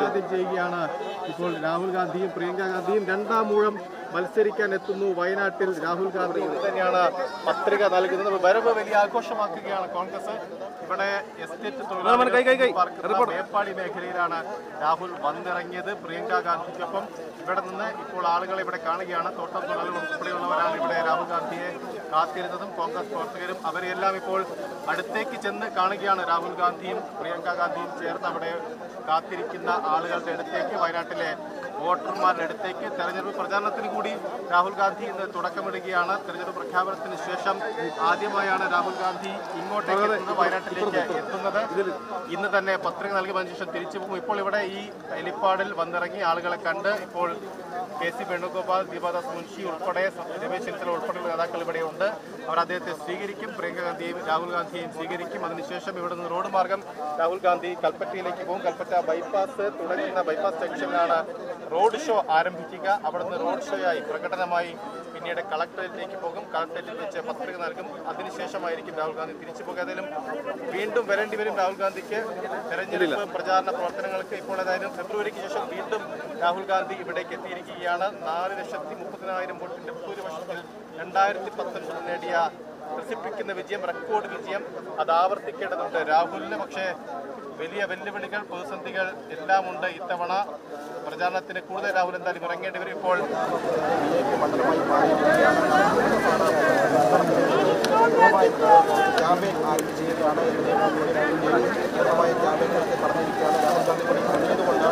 അഭിവാദ്യം ചെയ്യുകയാണ് ഇപ്പോൾ രാഹുൽ ഗാന്ധിയും പ്രിയങ്ക ഗാന്ധിയും രണ്ടാം മൂഴം മത്സരിക്കാൻ എത്തുന്നു വയനാട്ടിൽ രാഹുൽ ഗാന്ധി ഇത് തന്നെയാണ് പത്രിക നൽകുന്നത് വരവ് വലിയ ആഘോഷമാക്കുകയാണ് കോൺഗ്രസ് ഇവിടെ എസ്റ്റേറ്റ് തൊഴിലാളികൾ പാർക്കുന്ന മേപ്പാടി മേഖലയിലാണ് രാഹുൽ വന്നിറങ്ങിയത് പ്രിയങ്ക ഗാന്ധിക്കൊപ്പം ഇവിടെ നിന്ന് ഇപ്പോൾ ആളുകളെ ഇവിടെ കാണുകയാണ് തോട്ടം തൊഴിലാളികൾ ഉൾപ്പെടെയുള്ളവരാണ് ഇവിടെ രാഹുൽ ഗാന്ധിയെ കാത്തിരുന്നതും കോൺഗ്രസ് പ്രവർത്തകരും അവരെല്ലാം ഇപ്പോൾ അടുത്തേക്ക് ചെന്ന് കാണുകയാണ് രാഹുൽ ഗാന്ധിയും പ്രിയങ്ക ഗാന്ധിയും ചേർന്ന് അവിടെ കാത്തിരിക്കുന്ന ആളുകളുടെ അടുത്തേക്ക് വയനാട്ടിലെ വോട്ടർമാരുടെ അടുത്തേക്ക് തെരഞ്ഞെടുപ്പ് പ്രചാരണത്തിന് കൂടി രാഹുൽ ഗാന്ധി ഇന്ന് തുടക്കമിടുകയാണ് തെരഞ്ഞെടുപ്പ് പ്രഖ്യാപനത്തിന് ശേഷം ആദ്യമായാണ് രാഹുൽ ഗാന്ധി ഇങ്ങോട്ടേക്ക് എത്തുന്നത് വയനാട്ടിലേക്ക് എത്തുന്നത് ഇന്ന് തന്നെ പത്രിക നൽകിയതിനു ശേഷം തിരിച്ചു പോകും ഇപ്പോൾ ഇവിടെ ഈ ഹെലിപ്പാഡിൽ വന്നിറങ്ങി ആളുകളെ കണ്ട് ഇപ്പോൾ കെ സി വേണുഗോപാൽ ദീപാദാസ് മുൻഷി ഉൾപ്പെടെ രമേശ് ചെന്നിത്തല ഉൾപ്പെടെയുള്ള നേതാക്കൾ ഇവിടെയുണ്ട് അവർ അദ്ദേഹത്തെ സ്വീകരിക്കും പ്രിയങ്ക ഗാന്ധിയെയും രാഹുൽ ഗാന്ധിയെയും സ്വീകരിക്കും അതിനുശേഷം ഇവിടെ നിന്ന് റോഡ് മാർഗം രാഹുൽ ഗാന്ധി കൽപ്പറ്റയിലേക്ക് പോകും കൽപ്പറ്റ ബൈപ്പാസ് തുടങ്ങുന്ന ബൈപ്പാസ് ജംഗ്ഷനിലാണ് റോഡ് ഷോ ആരംഭിക്കുക അവിടുന്ന് റോഡ് ഷോയായി പ്രകടനമായി പിന്നീട് കളക്ടറേറ്റിലേക്ക് പോകും കളക്ടറേറ്റിൽ വെച്ച് പത്രിക നൽകും അതിനുശേഷമായിരിക്കും രാഹുൽ ഗാന്ധി തിരിച്ചു പോകുക ഏതായാലും വീണ്ടും വരേണ്ടി വരും രാഹുൽ ഗാന്ധിക്ക് തെരഞ്ഞെടുപ്പ് പ്രചാരണ പ്രവർത്തനങ്ങൾക്ക് ഇപ്പോൾ ഏതായാലും ഫെബ്രുവരിക്ക് ശേഷം വീണ്ടും രാഹുൽ ഗാന്ധി ഇവിടേക്ക് എത്തിയിരിക്കുകയാണ് നാല് ലക്ഷത്തി മുപ്പതിനായിരം വോട്ടിന്റെ ഭൂരിപക്ഷത്തിൽ രണ്ടായിരത്തി പത്തൊൻപതിൽ നേടിയ ത്രസിപ്പിക്കുന്ന വിജയം റെക്കോർഡ് വിജയം അത് ആവർത്തിക്കേണ്ടതുണ്ട് രാഹുലിന് പക്ഷേ വലിയ വെല്ലുവിളികൾ പ്രതിസന്ധികൾ എല്ലാം ഉണ്ട് ഇത്തവണ പ്രചാരണത്തിന് കൂടുതൽ രാഹുൽ എന്തായാലും ഇറങ്ങേണ്ടി വരും ഇപ്പോൾ ക്യാമ്പയിൻ ആരംഭിച്ചിരിക്കുകയാണ് എൽ ഡി എഫ് പൂർണ്ണമായ ക്യാമ്പയിനിലേക്ക് കടന്നിരിക്കുകയാണ് രാഹുൽ ഗാന്ധി കൂടി പറഞ്ഞതുകൊണ്ട്